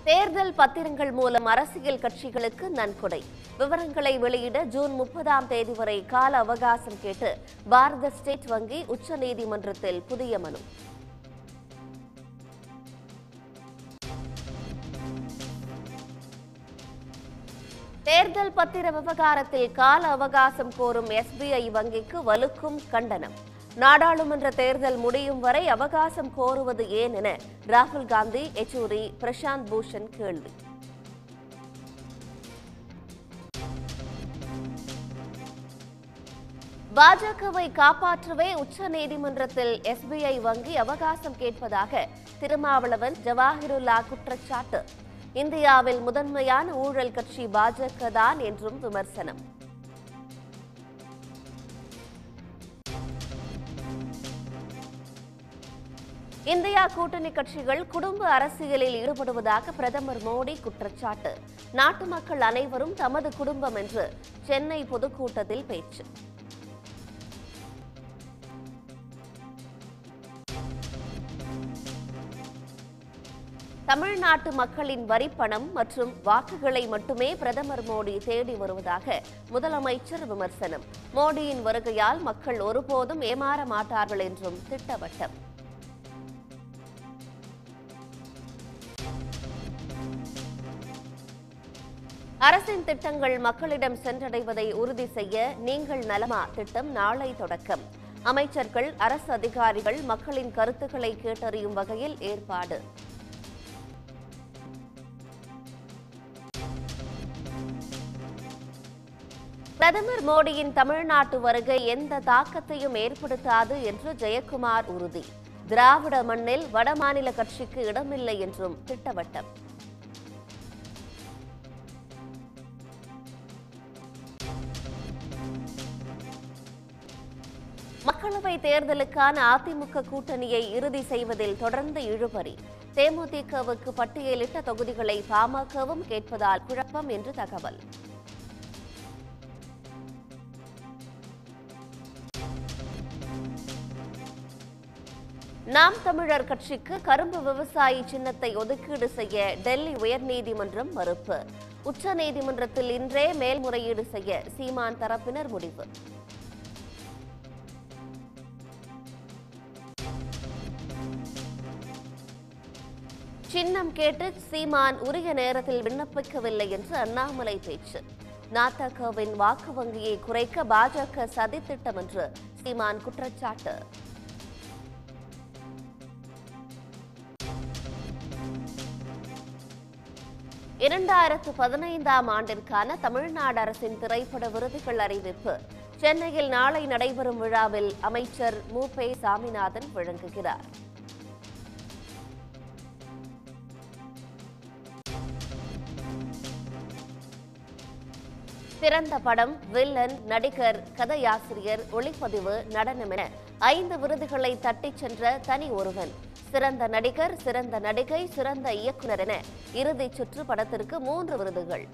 தேர்தல் பத்திரங்கள் மூலம் அரசியல் கட்சிகளுக்கு நன்கொடை விவரங்களை வெளியிட ஜூன் முப்பதாம் தேதி வரை கால அவகாசம் கேட்டு பாரத ஸ்டேட் வங்கி உச்சநீதிமன்றத்தில் புதிய மனு தேர்தல் பத்திர விவகாரத்தில் கால அவகாசம் கோரும் எஸ்பிஐ வங்கிக்கு வலுக்கும் கண்டனம் நாடாளுமன்ற தேர்தல் முடியும் வரை அவகாசம் கோருவது ஏன் என ராகுல் காந்தி யெச்சூரி பிரசாந்த் பூஷன் கேள்வி பாஜகவை காப்பாற்றவே உச்சநீதிமன்றத்தில் எஸ்பிஐ வங்கி அவகாசம் கேட்பதாக திருமாவளவன் ஜவாஹிருல்லா குற்றச்சாட்டு இந்தியாவில் முதன்மையான ஊழல் கட்சி பாஜக தான் என்றும் விமர்சனம் இந்தியா கூட்டணி கட்சிகள் குடும்ப அரசியலில் ஈடுபடுவதாக பிரதமர் மோடி குற்றச்சாட்டு நாட்டு மக்கள் அனைவரும் தமது குடும்பம் என்று சென்னை பொதுக்கூட்டத்தில் பேச்சு தமிழ்நாட்டு மக்களின் வரிப்பணம் மற்றும் வாக்குகளை மட்டுமே பிரதமர் மோடி தேடி வருவதாக முதலமைச்சர் விமர்சனம் மோடியின் வருகையால் மக்கள் ஒருபோதும் ஏமாற மாட்டார்கள் என்றும் திட்டவட்டம் அரசின் திட்டங்கள் மக்களிடம் சென்றடைவதை உறுதி செய்ய நீங்கள் நலமா திட்டம் நாளை தொடக்கம் அமைச்சர்கள் அரசு அதிகாரிகள் மக்களின் கருத்துக்களை கேட்டறியும் வகையில் ஏற்பாடு பிரதமர் மோடியின் தமிழ்நாட்டு வருகை எந்த தாக்கத்தையும் ஏற்படுத்தாது என்று ஜெயக்குமார் உறுதி திராவிட மண்ணில் வடமாநில கட்சிக்கு இடமில்லை என்றும் திட்டவட்டம் மக்களவை தேர்தலுக்கான அதிமுக கூட்டணியை இறுதி செய்வதில் தொடர்ந்து இழுபறி தேமுதிகவுக்கு பட்டியலிட்ட தொகுதிகளை பாமகவும் கேட்பதால் குழப்பம் என்று தகவல் நாம் தமிழர் கட்சிக்கு கரும்பு விவசாயி சின்னத்தை ஒதுக்கீடு செய்ய டெல்லி உயர்நீதிமன்றம் மறுப்பு உச்சநீதிமன்றத்தில் இன்றே மேல்முறையீடு செய்ய சீமான் தரப்பினர் முடிவு சின்னம் கேட்டு சீமான் உரிய நேரத்தில் விண்ணப்பிக்கவில்லை என்று அண்ணாமலை பேச்சு நாத்தகவின் வாக்கு வங்கியை குறைக்க பாஜக சதித்திட்டம் என்று சீமான் குற்றச்சாட்டு இரண்டாயிரத்து பதினைந்தாம் ஆண்டிற்கான தமிழ்நாடு அரசின் திரைப்பட விருதுகள் அறிவிப்பு சென்னையில் நாளை நடைபெறும் விழாவில் அமைச்சர் மு பே சாமிநாதன் வழங்குகிறார் சிறந்த படம் வில்லன் நடிகர் கதையாசிரியர் ஒளிப்பதிவு நடனம் என ஐந்து விருதுகளை தட்டிச் சென்ற தனி ஒருவன் சிறந்த நடிகர் சிறந்த நடிகை சிறந்த இயக்குனர் என இறுதிச் சுற்று படத்திற்கு மூன்று விருதுகள்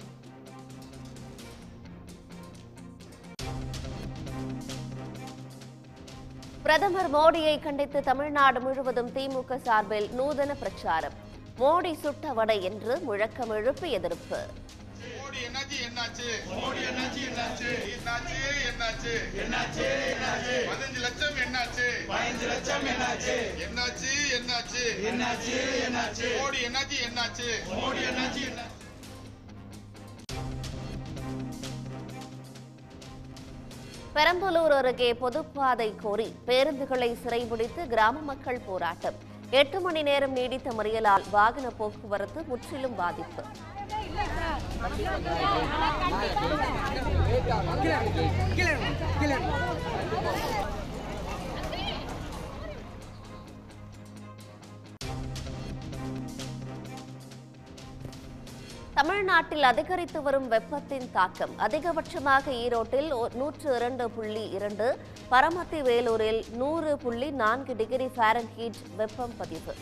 பிரதமர் மோடியை கண்டித்து தமிழ்நாடு முழுவதும் திமுக சார்பில் நூதன பிரச்சாரம் மோடி சுட்ட வடை என்று முழக்கம் எழுப்பி எதிர்ப்பு மோடி என்னாச்சு என்னாச்சு மோடி என்னாச்சு என்னாச்சு என்னாச்சு என்னாச்சு என்னாச்சு என்னாச்சு பதினஞ்சு லட்சம் என்னாச்சு பதினஞ்சு லட்சம் என்னாச்சு என்னாச்சு என்னாச்சு என்னாச்சு என்னாச்சு மோடி என்னாச்சு என்னாச்சு மோடி என்னாச்சு என்னாச்சு பெரம்பலூர் அருகே பொதுப்பாதை கோரி பேருந்துகளை சிறைபிடித்து கிராம மக்கள் போராட்டம் எட்டு மணி நேரம் நீடித்த மறியலால் வாகன போக்குவரத்து முற்றிலும் பாதிப்பு தமிழ்நாட்டில் அதிகரித்து வரும் வெப்பத்தின் தாக்கம் அதிகபட்சமாக ஈரோட்டில் ஒ- நூற்று இரண்டு புள்ளி இரண்டு பரமத்தி வேலூரில் நூறு புள்ளி நான்கு டிகிரி ஃபாரன்ஹீட் வெப்பம் பதிவு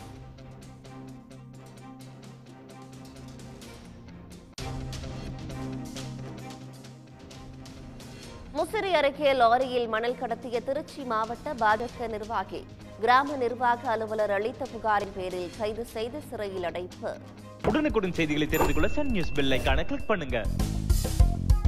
முசிறி அருகே லாரியில் மணல் கடத்திய திருச்சி மாவட்ட பாஜக நிர்வாகி கிராம நிர்வாக அலுவலர் அளித்த புகாரின் பேரில் கைது செய்து சிறையில் அடைப்பு உடனுக்குடன் செய்திகளை தெரிந்து கொள்ள சன் நியூஸ் பெல் ஐகானை கிளிக் பண்ணுங்க